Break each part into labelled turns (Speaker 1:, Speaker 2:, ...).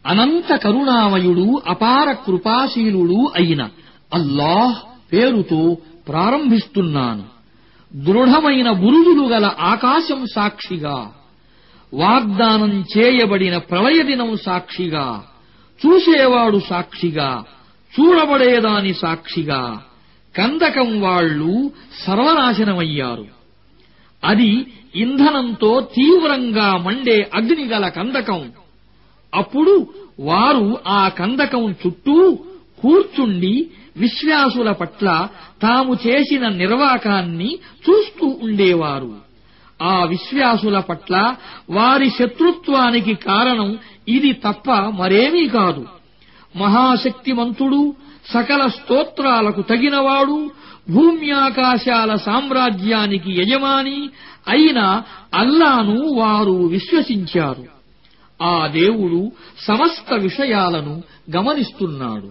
Speaker 1: అనంత కరుణామయుడు అపార కృపాశీలుడు అయిన అల్లాహ్ పేరుతో ప్రారంభిస్తున్నాను దృఢమైన బురుజులు గల ఆకాశం సాక్షిగా వాగ్దానం చేయబడిన ప్రళయ దినం సాక్షిగా చూసేవాడు సాక్షిగా చూడబడేదాని సాక్షిగా కందకం వాళ్ళు సర్వనాశనమయ్యారు అది ఇంధనంతో తీవ్రంగా మండే అగ్నిగల కందకం అప్పుడు వారు ఆ కందకం చుట్టూ కూర్చుండి విశ్వాసుల పట్ల తాము చేసిన నిర్వాకాన్ని చూస్తూ ఉండేవారు ఆ విశ్వాసుల పట్ల వారి శత్రుత్వానికి కారణం ఇది తప్ప మరేమీ కాదు మహాశక్తిమంతుడు సకల స్తోత్రాలకు తగినవాడు భూమ్యాకాశాల సామ్రాజ్యానికి యజమాని అయిన అల్లాను వారు విశ్వసించారు ఆ దేవుడు సమస్త విషయాలను గమనిస్తున్నాడు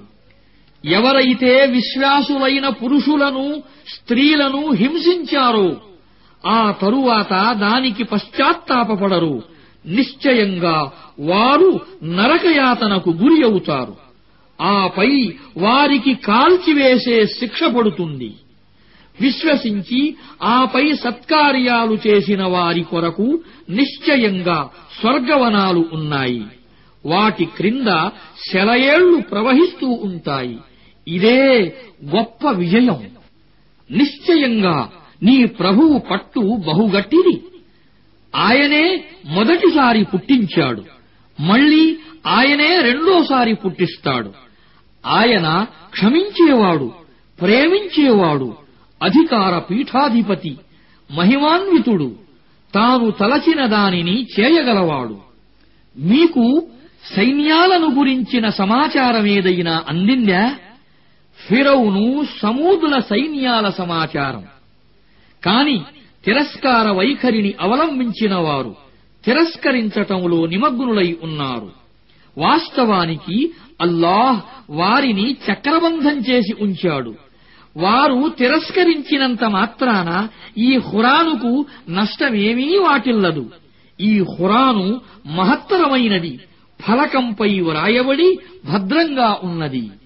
Speaker 1: ఎవరైతే విశ్వాసులైన పురుషులను స్త్రీలను హింసించారో ఆ తరువాత దానికి పశ్చాత్తాపపడరు నిశ్చయంగా వారు నరకయాతనకు గురి అవుతారు ఆపై వారికి కాల్చివేసే శిక్ష పడుతుంది విశ్వసించి ఆపై సత్కార్యాలు చేసిన వారి కొరకు నిశ్చయంగా స్వర్గవనాలు ఉన్నాయి వాటి క్రింద శలయేళ్లు ప్రవహిస్తూ ఉంటాయి ఇదే గొప్ప విజయం నిశ్చయంగా నీ ప్రభువు పట్టు బహుగట్టిది ఆయనే మొదటిసారి పుట్టించాడు మళ్ళీ ఆయనే రెండోసారి పుట్టిస్తాడు ఆయన క్షమించేవాడు ప్రేమించేవాడు అధికార పీఠాధిపతి మహిమాన్వితుడు తాను తలచిన దానిని చేయగలవాడు మీకు సైన్యాలను గురించిన సమాచారమేదైనా అందిందా ఫిరౌను సమూదుల సైన్యాల సమాచారం కాని తిరస్కార వైఖరిని అవలంబించిన వారు తిరస్కరించటంలో నిమగ్నులై ఉన్నారు వాస్తవానికి అల్లాహ్ వారిని చక్రబంధం చేసి ఉంచాడు వారు తిరస్కరించినంత మాత్రాన ఈ హురానుకు నష్టమేమీ వాటిల్లదు ఈ హురాను మహత్తరమైనది ఫలకంపై వ్రాయబడి భద్రంగా ఉన్నది